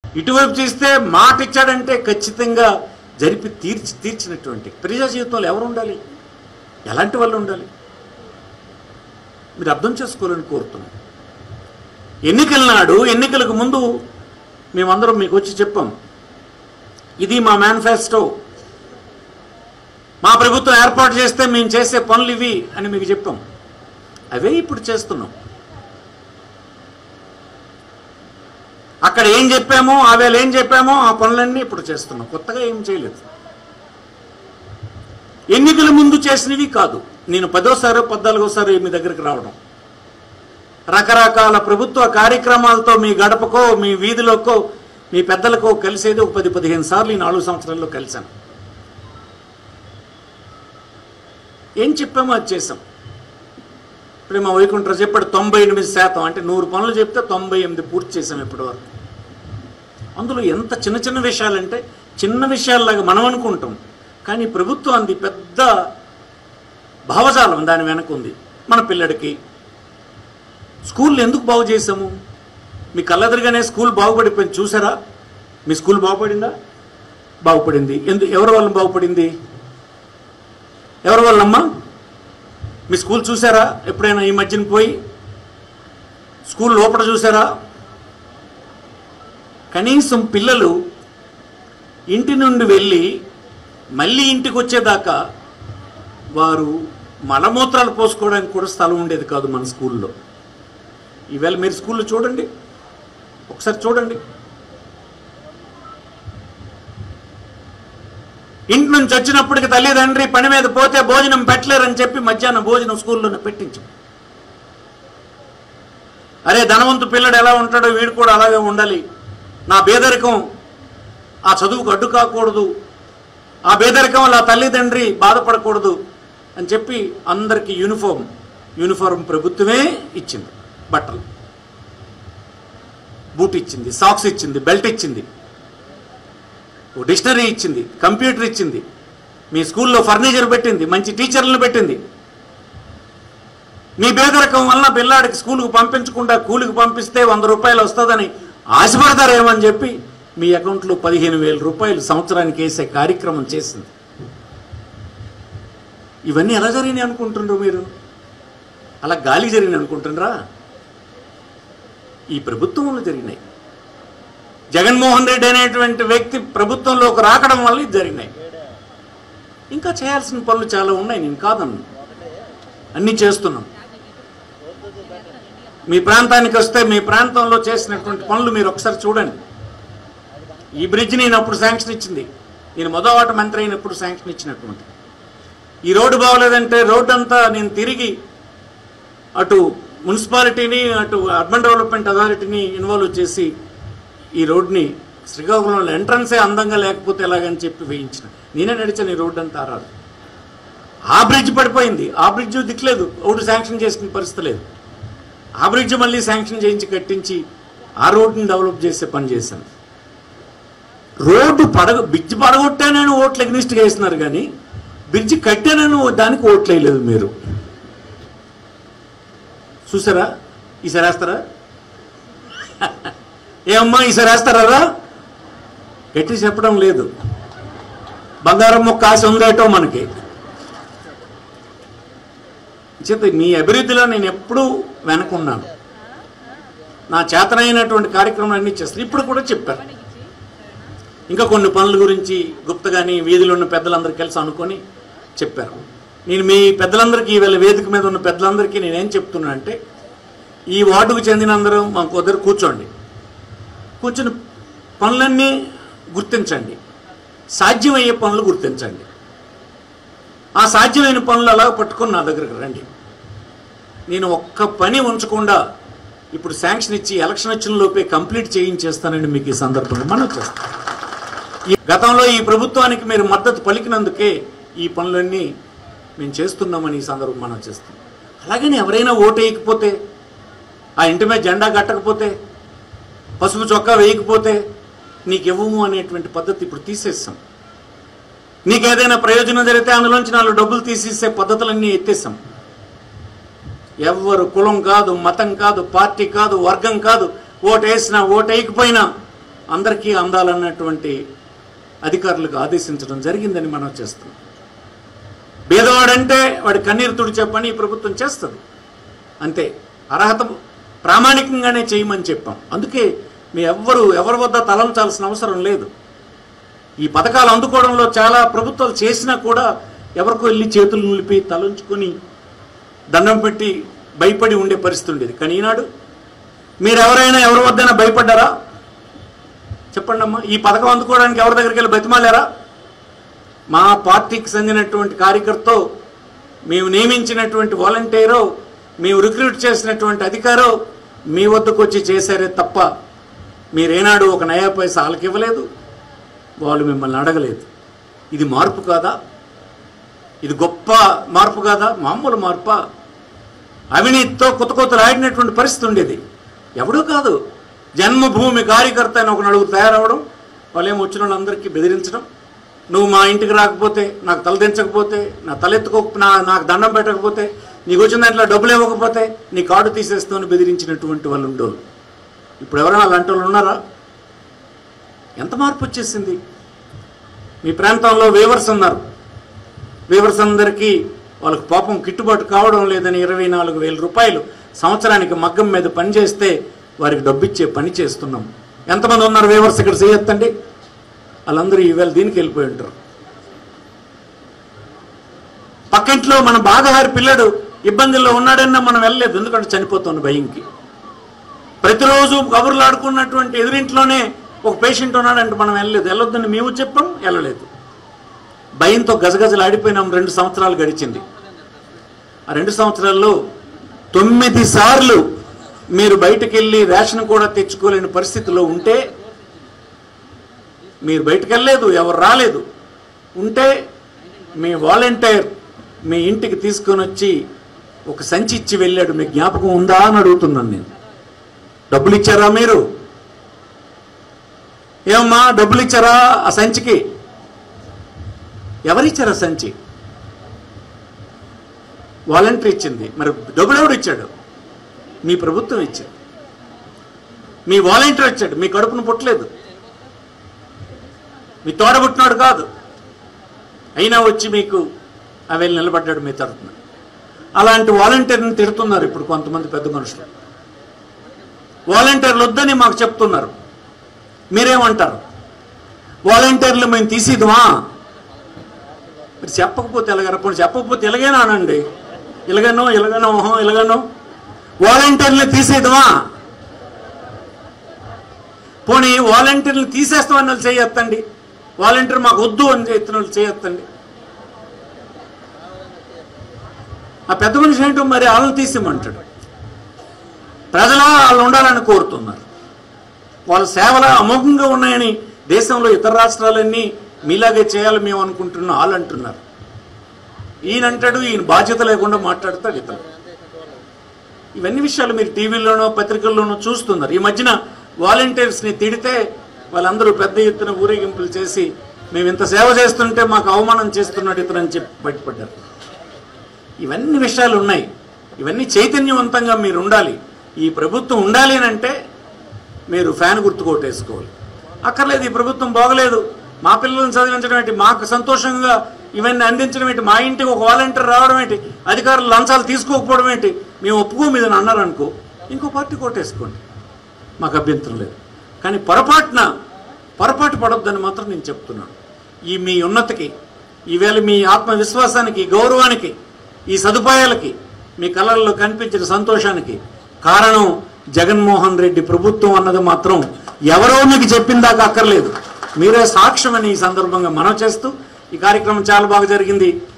ఇటువైపు చేస్తే మాట ఇచ్చాడంటే ఖచ్చితంగా జరిపి తీర్చి తీర్చినటువంటి ప్రజా జీవితంలో ఎవరు ఉండాలి ఎలాంటి వాళ్ళు ఉండాలి మీరు అర్థం చేసుకోవాలని కోరుతున్నాను ఎన్నికల నాడు ఎన్నికలకు ముందు మేమందరం మీకు వచ్చి చెప్పాం ఇది మా మేనిఫెస్టో మా ప్రభుత్వం ఏర్పాటు చేస్తే మేము చేసే పనులు ఇవి అని మీకు చెప్పాం అవే ఇప్పుడు చేస్తున్నాం అక్కడ ఏం చెప్పామో ఆవేళ ఏం చెప్పామో ఆ పనులన్నీ ఇప్పుడు చేస్తున్నాం కొత్తగా ఏం చేయలేదు ఎన్నికల ముందు చేసినవి కాదు నేను పదోసారి పద్నాలుగోసారి మీ దగ్గరికి రావడం రకరకాల ప్రభుత్వ కార్యక్రమాలతో మీ గడపకో మీ వీధిలోకో మీ పెద్దలకో కలిసేది ఒక పది పదిహేను సార్లు ఈ నాలుగు సంవత్సరాల్లో కలిశాను ఏం చెప్పామో అది చేసాం ఇప్పుడు మా వైకుంఠరావు చెప్పాడు తొంభై ఎనిమిది శాతం అంటే నూరు పనులు చెప్తే తొంభై ఎనిమిది పూర్తి చేసాం ఇప్పటివరకు అందులో ఎంత చిన్న చిన్న విషయాలంటే చిన్న విషయాల్లాగా మనం అనుకుంటాం కానీ ప్రభుత్వం అంది పెద్ద భావజాలం దాని వెనక ఉంది మన పిల్లడికి స్కూల్ ఎందుకు బాగు చేసాము మీ కళ్ళెదురుగానే స్కూల్ బాగుపడిపోయింది చూసారా మీ స్కూల్ బాగుపడిందా బాగుపడింది ఎందు ఎవరి వల్ల బాగుపడింది ఎవరి వల్లమ్మా మీ స్కూల్ చూసారా ఎప్పుడైనా ఈ మధ్యన పోయి స్కూల్ లోపల చూసారా కనీసం పిల్లలు ఇంటి నుండి వెళ్ళి మళ్ళీ ఇంటికి వచ్చేదాకా వారు మలమూత్రాలు పోసుకోవడానికి కూడా స్థలం ఉండేది కాదు మన స్కూల్లో ఈవేళ మీరు స్కూల్లో చూడండి ఒకసారి చూడండి ఇంటి నుంచి వచ్చినప్పటికి తల్లిదండ్రి పని మీద పోతే భోజనం పెట్టలేరని చెప్పి మధ్యాహ్నం భోజనం స్కూల్లోనే పెట్టించు అరే ధనవంతు పిల్లడు ఎలా ఉంటాడో వీడు కూడా అలాగే ఉండాలి నా పేదరికం ఆ చదువుకు అడ్డు కాకూడదు ఆ పేదరికం వల్ల ఆ తల్లిదండ్రి బాధపడకూడదు అని చెప్పి అందరికీ యూనిఫామ్ యూనిఫామ్ ప్రభుత్వమే ఇచ్చింది బట్టలు బూట్ ఇచ్చింది సాక్స్ ఇచ్చింది బెల్ట్ ఇచ్చింది ఓ డిక్షనరీ ఇచ్చింది కంప్యూటర్ ఇచ్చింది మీ స్కూల్లో ఫర్నిచర్ పెట్టింది మంచి టీచర్లను పెట్టింది మీ పేదరికం వలన పిల్లాడికి స్కూల్కి పంపించకుండా కూలికి పంపిస్తే వంద రూపాయలు వస్తుందని ఆశపడతారేమని చెప్పి మీ అకౌంట్లో పదిహేను వేల రూపాయలు సంవత్సరానికి వేసే కార్యక్రమం చేసింది ఇవన్నీ ఎలా జరిగినాయి అనుకుంటుండ్రు మీరు అలా గాలి జరిగినాయి అనుకుంటుండ్రా ఈ ప్రభుత్వంలో జరిగినాయి జగన్మోహన్ రెడ్డి అనేటువంటి వ్యక్తి ప్రభుత్వంలోకి రాకడం వల్ల ఇది జరిగినాయి ఇంకా చేయాల్సిన పనులు చాలా ఉన్నాయి నేను కాదన్ను అన్నీ చేస్తున్నాం మీ ప్రాంతానికి వస్తే మీ ప్రాంతంలో చేసినటువంటి పనులు మీరు ఒకసారి చూడండి ఈ బ్రిడ్జ్ నేను అప్పుడు శాంక్షన్ ఇచ్చింది నేను మొదటి మంత్రి అయినప్పుడు శాంక్షన్ ఇచ్చినటువంటి ఈ రోడ్డు బాగోలేదంటే రోడ్డు అంతా నేను తిరిగి అటు మున్సిపాలిటీని అటు అర్బన్ డెవలప్మెంట్ అథారిటీని ఇన్వాల్వ్ చేసి ఈ రోడ్ని శ్రీకాకుళంలో ఎంట్రన్సే అందంగా లేకపోతే ఎలాగని చెప్పి వేయించిన నేనే నడిచాను ఈ రోడ్డు అంతా రాదు ఆ బ్రిడ్జ్ పడిపోయింది ఆ బ్రిడ్జ్ దిక్కులేదు ఒకటి శాంక్షన్ చేసుకునే పరిస్థితి లేదు ఆ బ్రిడ్జ్ మళ్ళీ శాంక్షన్ చేయించి కట్టించి ఆ రోడ్డుని డెవలప్ చేసే పని చేశాను రోడ్డు పడగ బ్రిడ్జ్ పడగొట్టానని ఓట్లు ఎగ్నిస్ట్గా వేస్తున్నారు కానీ బ్రిడ్జ్ కట్టానని దానికి ఓట్లు వేయలేదు మీరు చూసారా ఈసారి వేస్తారా ఏమమ్మా ఈసారి వేస్తారా గట్టి చెప్పడం లేదు బంగారం మొక్క ఆశ ఉందేటో మనకి చేత మీ అభివృద్ధిలో నేను ఎప్పుడూ వెనకున్నాను నా చేతనైనటువంటి కార్యక్రమాలన్నీ చేస్తాను ఇప్పుడు కూడా చెప్పారు ఇంకా కొన్ని పనుల గురించి గుప్తగాని వీధిలో ఉన్న పెద్దలందరూ కలిసి అనుకొని చెప్పారు నేను మీ పెద్దలందరికీ ఈవేళ వేదిక మీద ఉన్న పెద్దలందరికీ నేనేం చెప్తున్నా అంటే ఈ వార్డుకు చెందిన అందరూ మా కుదరు కూర్చోండి కూర్చుని పనులన్నీ గుర్తించండి సాధ్యమయ్యే పనులు గుర్తించండి ఆ సాధ్యమైన పనులు అలా పట్టుకొని నా దగ్గరకు రండి నేను ఒక్క పని ఉంచకుండా ఇప్పుడు శాంక్షన్ ఇచ్చి ఎలక్షన్ వచ్చిన లోపే కంప్లీట్ చేయించేస్తానండి మీకు ఈ సందర్భంగా మనం చేస్తాం ఈ గతంలో ఈ ప్రభుత్వానికి మీరు మద్దతు పలికినందుకే ఈ పనులన్నీ మేము చేస్తున్నామని ఈ సందర్భం మనం చేస్తాం అలాగని ఎవరైనా ఓటు వేయకపోతే ఆ ఇంటి మీద జెండా కట్టకపోతే పసుపు చొక్కా వేయకపోతే నీకు ఇవ్వము అనేటువంటి పద్ధతి ఇప్పుడు తీసేస్తాం నీకు ఏదైనా ప్రయోజనం జరిగితే అందులోంచి నాలుగు డబ్బులు తీసేసే పద్ధతులన్నీ ఎత్తేసాం ఎవ్వరు కులం కాదు మతం కాదు పార్టీ కాదు వర్గం కాదు ఓటు వేసినా ఓటు వేయకపోయినా అందరికీ అందాలన్నటువంటి అధికారులకు ఆదేశించడం జరిగిందని మనం చేస్తున్నాం పేదవాడంటే వాడి కన్నీరు తుడిచే పని ఈ ప్రభుత్వం చేస్తుంది అంతే అర్హత ప్రామాణికంగానే చేయమని చెప్పాం అందుకే మీ ఎవ్వరు ఎవరి వద్ద తలంచాల్సిన అవసరం లేదు ఈ పథకాలు అందుకోవడంలో చాలా ప్రభుత్వాలు చేసినా కూడా ఎవరికో వెళ్ళి చేతులు నిలిపి తలంచుకొని దండం పెట్టి భయపడి ఉండే పరిస్థితి ఉండేది కానీ ఈనాడు మీరు ఎవరైనా ఎవరి వద్దైనా భయపడ్డారా చెప్పండి అమ్మా ఈ పథకం అందుకోవడానికి ఎవరి దగ్గరికి వెళ్ళి బతిమాలారా మా పార్టీకి చెందినటువంటి కార్యకర్త మేము నియమించినటువంటి వాలంటీరో మేము రిక్రూట్ చేసినటువంటి అధికారో మీ వద్దకు వచ్చి చేశారే తప్ప మీరేనాడు ఒక నయా పైసా వాళ్ళకి ఇవ్వలేదు వాళ్ళు మిమ్మల్ని అడగలేదు ఇది మార్పు కాదా ఇది గొప్ప మార్పు కాదా మామూలు మార్పా అవినీతితో కొత్త కొత్తలు ఆడినటువంటి పరిస్థితి ఉండేది ఎవడూ కాదు జన్మభూమి కార్యకర్త అని ఒక నలుగురు తయారవడం వాళ్ళు ఏమో వచ్చిన వాళ్ళందరికీ బెదిరించడం నువ్వు మా ఇంటికి రాకపోతే నాకు తలదించకపోతే నా తలెత్తుకో నా నాకు దండం పెట్టకపోతే నీకు వచ్చిన దాంట్లో డబ్బులు ఇవ్వకపోతే నీ కార్డు తీసేస్తామని బెదిరించినటువంటి వాళ్ళు ఉండవు ఇప్పుడు ఎవరైనా అలాంటి వాళ్ళు ఉన్నారా ఎంత మార్పు వచ్చేసింది మీ ప్రాంతంలో వేవర్స్ ఉన్నారు వేవర్స్ అందరికీ వాళ్ళకి పాపం గిట్టుబాటు కావడం లేదని ఇరవై నాలుగు వేల రూపాయలు సంవత్సరానికి మగ్గం మీద పని చేస్తే వారికి డబ్బిచ్చే పని చేస్తున్నాం ఎంతమంది ఉన్నారు వేవర్స్ ఇక్కడ చేయొద్దండి వాళ్ళందరూ ఈవేళ దీనికి వెళ్ళిపోయి ఉంటారు పక్కింట్లో మన బాగహారి పిల్లడు ఇబ్బందుల్లో ఉన్నాడన్నా మనం వెళ్ళలేదు ఎందుకంటే చనిపోతున్న భయంకి ప్రతిరోజు కబుర్లు ఆడుకున్నటువంటి ఎదురింట్లోనే ఒక పేషెంట్ ఉన్నాడంటే మనం వెళ్ళలేదు వెళ్ళొద్దని మేము చెప్పాం వెళ్ళలేదు భయంతో గజగజలు ఆడిపోయినాం రెండు సంవత్సరాలు గడిచింది ఆ రెండు సంవత్సరాల్లో తొమ్మిది సార్లు మీరు బయటకు వెళ్ళి రేషన్ కూడా తెచ్చుకోలేని పరిస్థితిలో ఉంటే మీరు బయటకు వెళ్ళలేదు ఎవరు రాలేదు ఉంటే మీ వాలంటీర్ మీ ఇంటికి తీసుకొని వచ్చి ఒక సంచి ఇచ్చి వెళ్ళాడు మీ జ్ఞాపకం ఉందా అని అడుగుతున్నాను నేను డబ్బులు ఇచ్చారా మీరు ఏమమ్మా డబ్బులు ఇచ్చారా ఆ సంచికి ఎవరిచ్చారు ఆ సంచి వాలంటీర్ ఇచ్చింది మరి డబ్బులు ఎవడు ఇచ్చాడు మీ ప్రభుత్వం ఇచ్చింది మీ వాలంటీర్ ఇచ్చాడు మీ కడుపును పుట్టలేదు మీ తోడబుట్టినాడు కాదు అయినా వచ్చి మీకు అవి నిలబడ్డాడు మీ తరఫున అలాంటి వాలంటీర్ని తిడుతున్నారు ఇప్పుడు కొంతమంది పెద్ద మనుషులు వాలంటీర్లు వద్దని మాకు చెప్తున్నారు మీరేమంటారు వాలంటీర్లు మేము తీసిద్దామా మీరు చెప్పకపోతే ఎలాగ పోనీ చెప్పకపోతే ఇలాగేనా అనండి ఇలాగనో ఇలాగనో ఓహో ఇలాగనో వాలంటీర్లు తీసేద్దామా పోనీ వాలంటీర్లు తీసేస్తామని వాళ్ళు చేయొత్తండి వాలంటీర్ మాకు వద్దు అని చెప్పిన వాళ్ళు చేయొత్తండి ఆ పెద్ద మనిషి ఏంటో మరి వాళ్ళని తీసేయమంటాడు ప్రజలు వాళ్ళు ఉండాలని కోరుతున్నారు వాళ్ళ సేవలు అమోఘంగా ఉన్నాయని దేశంలో ఇతర రాష్ట్రాలన్నీ మీలాగే చేయాలి మేము అనుకుంటున్నాం వాళ్ళు అంటున్నారు ఈయన అంటాడు ఈయన బాధ్యత లేకుండా మాట్లాడతాడు ఇతను ఇవన్నీ విషయాలు మీరు టీవీలోనో పత్రికల్లోనో చూస్తున్నారు ఈ మధ్యన వాలంటీర్స్ని తిడితే వాళ్ళందరూ పెద్ద ఎత్తున ఊరేగింపులు చేసి మేము ఇంత సేవ చేస్తుంటే మాకు అవమానం చేస్తున్నాడు ఇతను అని చెప్పి బయటపడ్డారు ఇవన్నీ విషయాలు ఉన్నాయి ఇవన్నీ చైతన్యవంతంగా మీరు ఉండాలి ఈ ప్రభుత్వం ఉండాలి అని అంటే మీరు ఫ్యాన్ గుర్తు కొట్టేసుకోవాలి అక్కర్లేదు ఈ ప్రభుత్వం బాగలేదు మా పిల్లల్ని చదివించడం ఏంటి మాకు సంతోషంగా ఇవన్నీ అందించడం ఏంటి మా ఇంటికి ఒక వాలంటీర్ రావడం ఏంటి అధికారులు లంచాలు తీసుకోకపోవడం ఏంటి మేము ఒప్పుకోము ఇదని అన్నారనుకో ఇంకో పార్టీ కొట్టేసుకోండి మాకు అభ్యంతరం లేదు కానీ పొరపాటున పొరపాటు పడొద్దని మాత్రం నేను చెప్తున్నాను ఈ మీ ఉన్నతికి ఈవేళ మీ ఆత్మవిశ్వాసానికి గౌరవానికి ఈ సదుపాయాలకి మీ కళల్లో కనిపించిన సంతోషానికి కారణం జగన్మోహన్ రెడ్డి ప్రభుత్వం అన్నది మాత్రం ఎవరో మీకు చెప్పిన దాకా అక్కర్లేదు మీరే సాక్ష్యమని ఈ సందర్భంగా మనం చేస్తూ ఈ కార్యక్రమం చాలా బాగా జరిగింది